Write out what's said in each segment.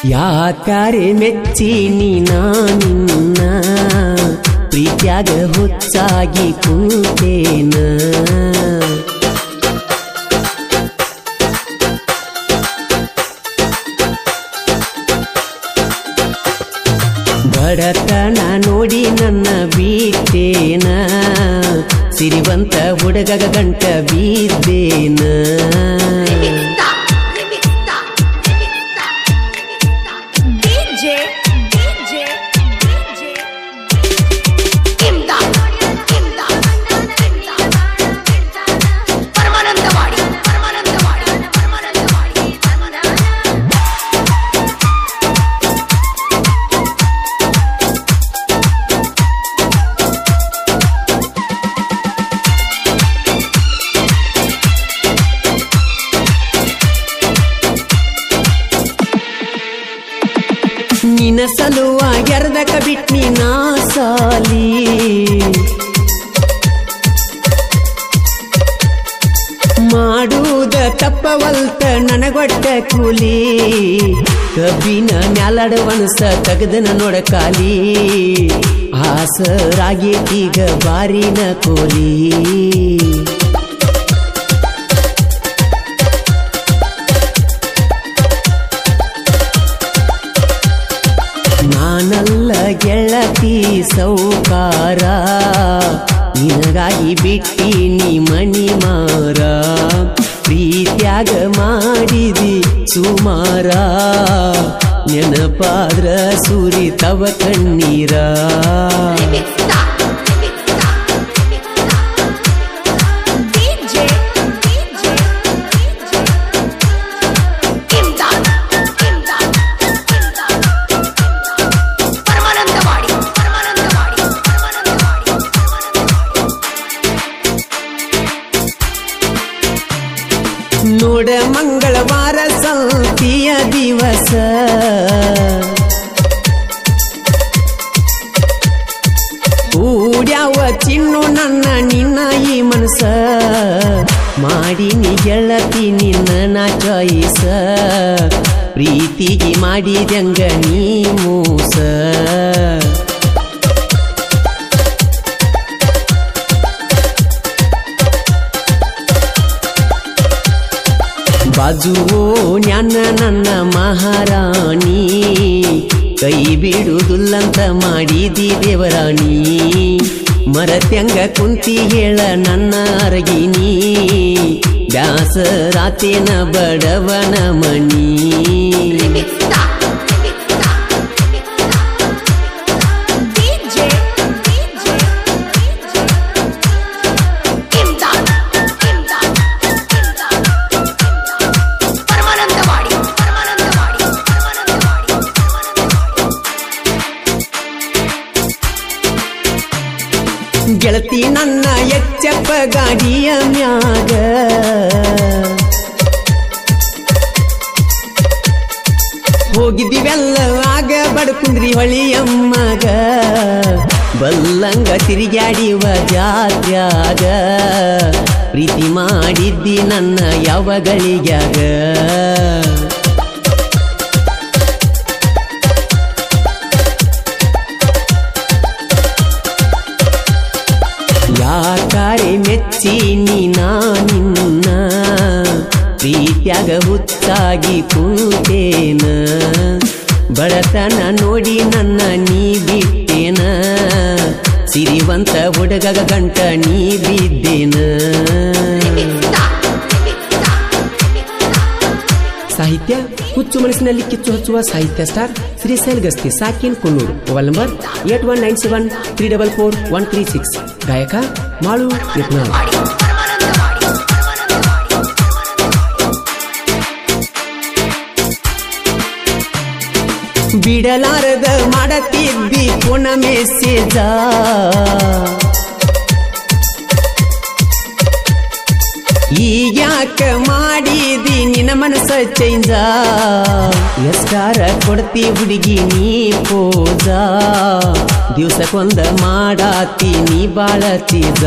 ಯಾಕಾರೆ ಮೆಚ್ಚಿನಿ ನಾನಿನ್ನ ಪ್ರೀತ್ಯಾಗ ಹುಚ್ಚಾಗಿ ಕೂತೇನ ಬಡತನ ನೋಡಿ ನನ್ನ ಬೀಟೇನ ಸಿರಿವಂತ ಹುಡುಗಗ ಗಂಟ ಬಿದ್ದೇನ DJ, DJ, DJ. ಇಮ್ದಾದ್, ಇಮ್ದಾದ್, ಇಮ್ದಾದ್. Paramanandawadi Paramanandawadi Paramanandawadi ಪರಮಾನಂದ ನಿನ ಸಲುವಾಗಿ ಅರ್ಧಕ ಬಿಟ್ನಿ ನಾ ಸಾಲಿ ಮಾಡುವುದ ತಪ್ಪವಲ್ತ ನನಗೊಟ್ಟ ಕೂಲಿ ಕಬ್ಬಿನ ಮ್ಯಾಲಡವಣಸ ತೆಗೆದನ ನೋಡ ಕಾಲಿ ಆಸರಾಗೇತೀಗ ಬಾರಿನ ಕೋಲಿ ನಾನಲ್ಲ ಗೆಳತಿ ಸೌಕಾರ ನಿನಗಾಗಿ ಬಿಟ್ಟಿನಿ ಮಣಿ ಮಾರ ಪ್ರೀತ್ಯಾಗ ಮಾಡಿದಿ ಸುಮಾರ ನೆನಪಾದ್ರ ಸುರಿತವ ಕಣ್ಣೀರ DJ, DJ, ಇಮ್ದಾದ್, ಇಮ್ದಾದ್, ಇಮ್ದಾದ್. ಪರಮಾನಂದವಾಡಿ ಪರಮಾನಂದವಾಡಿ ಪರಮಾನಂದವಾಡಿ ನೋಡ ಮಂಗಳವಾರ ಸಂತಿಯ ದಿವಸ ಕೂಡ್ಯಾವ ಚಿನ್ನು ನನ್ನ ನಿನ್ನ ಈ ಮನಸ ಮಾಡಿನಿ ಗೆಳತಿ ನಿನ್ನ ನಾ ಚಾಯಿಸ ಪ್ರೀತಿಗೆ ಮಾಡಿದಂಗ ನೀ ಮೋಸ ಬಾಜುವೋ ನ್ಯಾನ ನನ್ನ ಮಹಾರಾಣಿ ಕೈ ಬಿಡುವುದಿಲ್ಲಂತ ಮಾಡಿದಿ ದೇವರಾಣಿ ಮರತ್ಯಂಗ ಕುಂತಿ ಹೇಳ ನನ್ನ ಅರಗಿನಿ ಬ್ಯಾಸರಾತೇನ ಬಡವನ ಮಣಿ DJ, DJ, ಇಮ್ದಾದ್, ಇಮ್ದಾದ್, ಇಮ್ದಾದ್. ಪರಮಾನಂದವಾಡಿ ಪರಮಾನಂದವಾಡಿ ಪರಮಾನಂದವಾಡಿ ಗೆಳತಿ ನನ್ನ ಎಚ್ಚಪ್ಪ ಗಾಡಿಯ ಮ್ಯಾಗ ಹೋಗಿದ್ದೀವೆಲ್ಲ ಆಗ ಬಡ್ಕುಂದ್ರಿ ಹೊಳಿಯಮ್ಮಗ ಬಲ್ಲಂಗ ತಿರುಗಾಡಿವ ಜಾತ್ರ್ಯಾಗ ಪ್ರೀತಿ ಮಾಡಿದ್ದಿ ನನ್ನ ಯಾವಗಳಿಗ್ಯಾಗ ಯಾಕಾರೆ ಮೆಚ್ಚಿನಿ ನಾನಿನ್ನ ಪ್ರೀತ್ಯಾಗ ಹುಚ್ಚಾಗಿ ಕೂತೇನ ಬಡತನ ನೋಡಿ ನನ್ನ ನೀ ಬಿಟ್ಟೇನ ಸಿರಿವಂತ ಹುಡುಗಗ ಗಂಟ ನೀ ಬಿದ್ದೇನ ಸಾಹಿತ್ಯ ಹುಚ್ಚು ಮನಸ್ಸಿನಲ್ಲಿ ಕಿಚ್ಚು ಹಚ್ಚುವ ಸಾಹಿತ್ಯ ಸ್ಟಾರ್ ಶ್ರೀಶೈಲ್ ಗಸ್ತಿ ಸಾಕಿನ್ Kunnur mobile number eight one nine seven three double four one three six ಗಾಯಕ ಮಾಳು ಯತ್ನಾಳ್ ಪರಮಾನಂದವಾಡಿ ಪರಮಾನಂದವಾಡಿ ಬಿಡಲಾರದ ಮಾಡತಿದ್ದಿ ಪುನ ಮೆಸೇಜ ಈಗ್ಯಾಕ ಮಾಡಿದಿ ನಿನ್ನ ಮನಸ್ಸ ಚೇಂಜ ಎಷ್ಟಾರ ಕೊಡ್ತಿ ಹುಡುಗಿ ನೀ ಪೋಜ ದಿವ್ಸಕ್ಕೊಂದ ಮಾಡಾತಿ ನೀ ಬಾಳ ಚೀಜ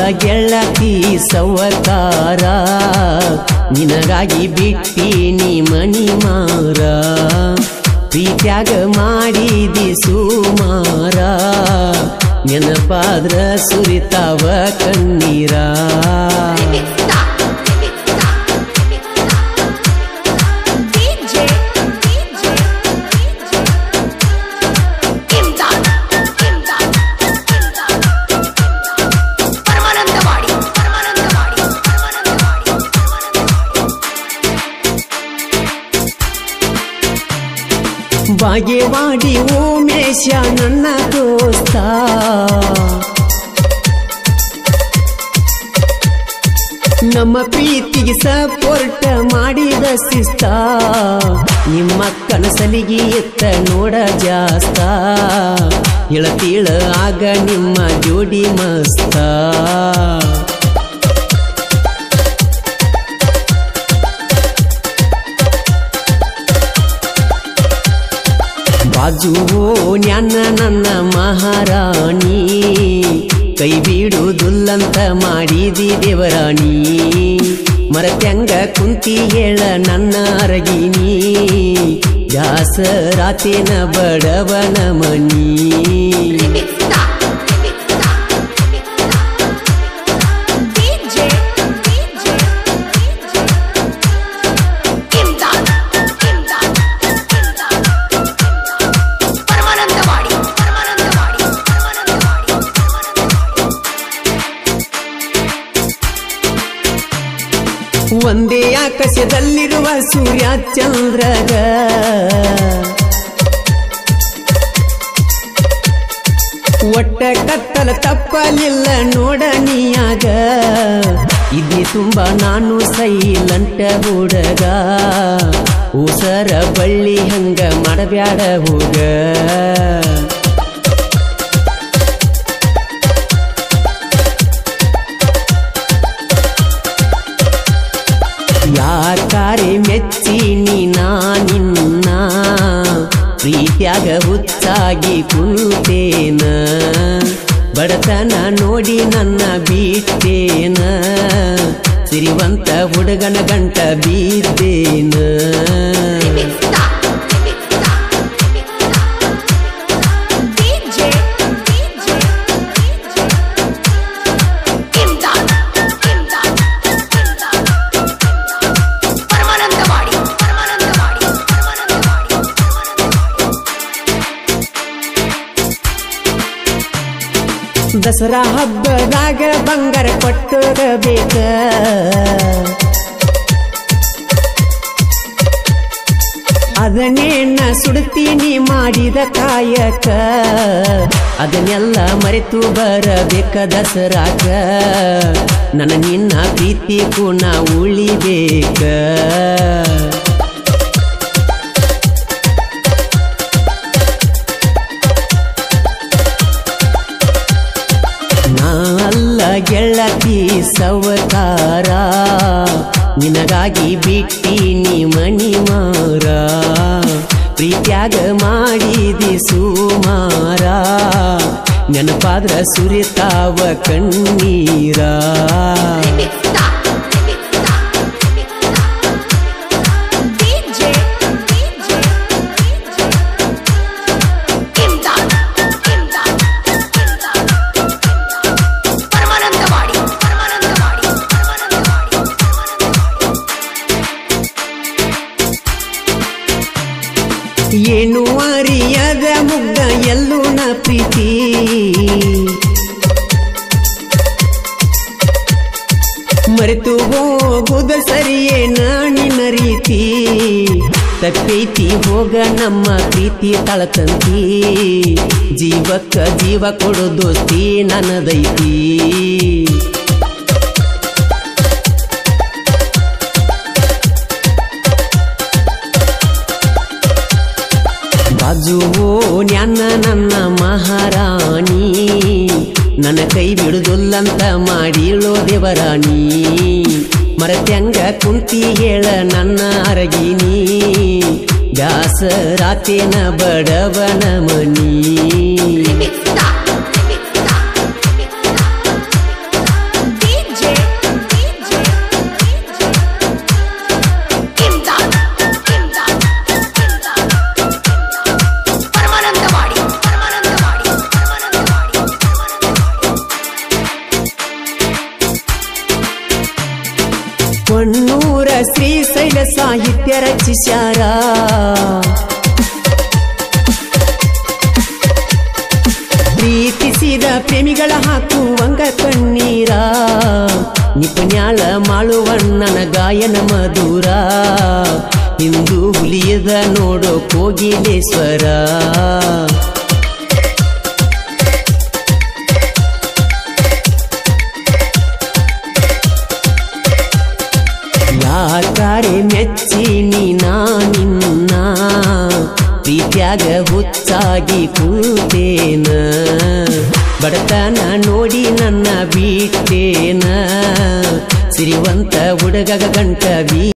ಗೆಳತಿ ಸವಕಾರ ನಿನಗಾಗಿ ಬಿಟ್ಟೀನಿ ಮಣಿ ಮಾರ ಪ್ರೀತ್ಯಾಗ ಮಾಡಿದಿ ಸುಮಾರ ನೆನಪಾದ್ರ ಸುರಿತಾವ ಕಣ್ಣೀರ DJ DJ ಇಮ್ದಾದ್ ಇಮ್ದಾದ್ ಇಮ್ದಾದ್ ಪರಮಾನಂದವಾಡಿ ಪರಮಾನಂದವಾಡಿ ಪರಮಾನಂದವಾಡಿ ಬಾಗೇವಾಡಿ ಉಮೇಶ ನನ್ನ ದೋಸ್ತ ನಮ್ಮ ಪ್ರೀತಿಗೆ ಸಪೋರ್ಟ್ ಮಾಡಿದ ಶಿಸ್ತ ನಿಮ್ಮ ಕನಸಲಿಗೆ ಎತ್ತ ನೋಡ ಜಾಸ್ತ ಇಳತೀಳ ಆಗ ನಿಮ್ಮ ಜೋಡಿ ಮಸ್ತ ಬಾಜುವೋ ನ್ಯಾನ ನನ್ನ ಮಹಾರಾಣಿ ಕೈ ಬಿಡುವುದಿಲ್ಲಂತ ಮಾಡಿದಿ ದೇವರಾಣಿ ಮರತ್ಯಂಗ ಕುಂತಿ ಹೇಳ ನನ್ನ ಅರಗಿನಿ ದಾಸರಾತೇನ ಬಡವನ ಮನಿ DJ DJ ಇಮ್ದಾದ್ ಇಮ್ದಾದ್ ಇಮ್ದಾದ್ ಪರಮಾನಂದವಾಡಿ ಪರಮಾನಂದವಾಡಿ ಪರಮಾನಂದವಾಡಿ ಒಂದೇ ಆಕಾಶದಲ್ಲಿರುವ ಸೂರ್ಯ ಚಂದ್ರಗ ಒಟ್ಟ ಕತ್ತಲ ತಪ್ಪಲಿಲ್ಲ ನೋಡ ನೀಯಾಗ ಇದಿ ತುಂಬ ನಾನು ಸೈಲಂಟ ಹುಡಗ ಊಸರ ಬಳ್ಳಿ ಹಂಗ ಮಾಡಬ್ಯಾಡ ಹೋಗ ಯಾಕಾರೆ ಮೆಚ್ಚಿನಿ ನಾನಿನ್ನ ಪ್ರೀತ್ಯಾಗ ಹುಚ್ಚಾಗಿ ಕುಂತೇನ ಬಡತನ ನೋಡಿ ನನ್ನ ಬಿಟ್ಟೇನ ಸಿರಿವಂತ ಹುಡುಗನ ಗಂಟ ಬಿದ್ದೇನ DJ DJ ಇಮ್ದಾದ್ ಇಮ್ದಾದ್ ಇಮ್ದಾದ್ ಪರಮಾನಂದವಾಡಿ ಪರಮಾನಂದವಾಡಿ ಪರಮಾನಂದವಾಡಿ ದಸರಾ ಹಬ್ಬದಾಗ ಬಂಗಾರ ಕೊಟ್ಟೋಗಬೇಕ ಅದನ್ನೇನ ಸುಡ್ತೀನಿ ಮಾಡಿದ ಕಾಯಕ ಅದನ್ನೆಲ್ಲ ಮರೆತು ಬರಬೇಕ ದಸರಾಕ ನನ್ನ ನಿನ್ನ ಪ್ರೀತಿ ಕುಣ ಉಳಿಬೇಕ ನಾ ಅಲ್ಲ ಗೆಳತಿ ಸವಕಾರ ನಿನಗಾಗಿ ಬಿಟ್ಟೀನಿ ಮಣಿ ಮಾರ ಪ್ರೀತ್ಯಾಗ ಮಾಡಿದಿ ಸುಮಾರ ನೆನಪಾದ್ರ ಸುರಿತಾವ ಕಣ್ಣೀರ DJ DJ ಇಮ್ದಾದ್ ಇಮ್ದಾದ್ ಇಮ್ದಾದ್ ಪರಮಾನಂದವಾಡಿ ಪರಮಾನಂದವಾಡಿ ಪರಮಾನಂದವಾಡಿ ಏನು ಅರಿಯದ ಮುಗ್ಧ ಎಲ್ಲೂ ನ ಪ್ರೀತಿ ಮರೆತು ಹೋಗುದ ಸರಿಯೇ ನಾಣಿನ ರೀತಿ ತಪ್ಪೈತಿ ಹೋಗ ನಮ್ಮ ಪ್ರೀತಿ ತಳತಂತಿ ಜೀವಕ್ಕ ಜೀವ ಕೊಡು ದೋಸ್ತಿ ನನ್ನದೈತಿ ಬಾಜುವೋ ನ್ಯಾನ ನನ್ನ ಮಹಾರಾಣಿ ನನ್ನ ಕೈ ಬಿಡುದಿಲ್ಲಂತ ಮಾಡಿಳೋ ದೇವರಾಣಿ ಮರತ್ಯಂಗ ಕುಂತಿ ಹೇಳ ನನ್ನ ಅರಗಿನಿ ದಾಸರಾತೇನ ಬಡವನ ಮನಿ ಶ್ರೀಶೈಲ ಸಾಹಿತ್ಯ ರಚಿಸ್ಯಾರ ಪ್ರೀತಿಸಿದ ಪ್ರೇಮಿಗಳ ಹಾಕುವಂಗ ಕಣ್ಣೀರ ನಿಪುಣ್ಯಾಳ ಮಾಳುವಣ್ಣನ ಗಾಯನ ಮಧುರ ಇಂದು ಹುಲಿಯದ ನೋಡೋ ಕೋಗಿಲೇಶ್ವರ ಯಾಕಾರೆ ಮೆಚ್ಚಿನಿ ನಿನ್ನ ಪ್ರೀತ್ಯಾಗ ಹುಚ್ಚಾಗಿ ಕೂತೇನ ಬಡತನ ನೋಡಿ ನನ್ನ ಬಿಟ್ಟೇನ ಸಿರಿವಂತ ಹುಡುಗಗ ಗಂಟ ಬೀ